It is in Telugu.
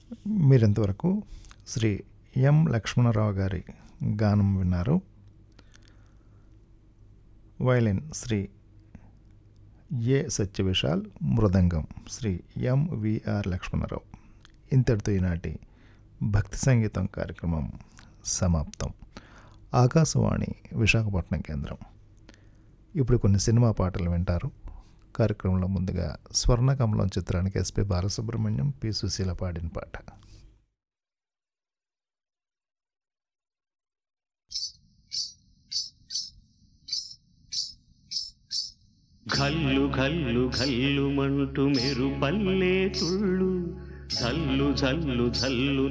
మీరింతవరకు శ్రీ ఎం లక్ష్మణరావు గారి గానం విన్నారు వయలిన్ శ్రీ ఏ సత్యవిశాల్ మృదంగం శ్రీ ఎం విఆర్ లక్ష్మణరావు ఇంతటితో ఈనాటి భక్తి సంగీతం కార్యక్రమం సమాప్తం ఆకాశవాణి విశాఖపట్నం కేంద్రం ఇప్పుడు కొన్ని సినిమా పాటలు వింటారు కార్యక్రమంలో ముందుగా స్వర్ణకమలం చిత్రానికి ఎస్పి బాలసుబ్రహ్మణ్యం పి సుశీల పాడిన పాట ఘల్లు ఘల్లు ఘల్లు మంటూ మెరుపల్లే తుళ్ళు జల్లు జల్లు జల్లు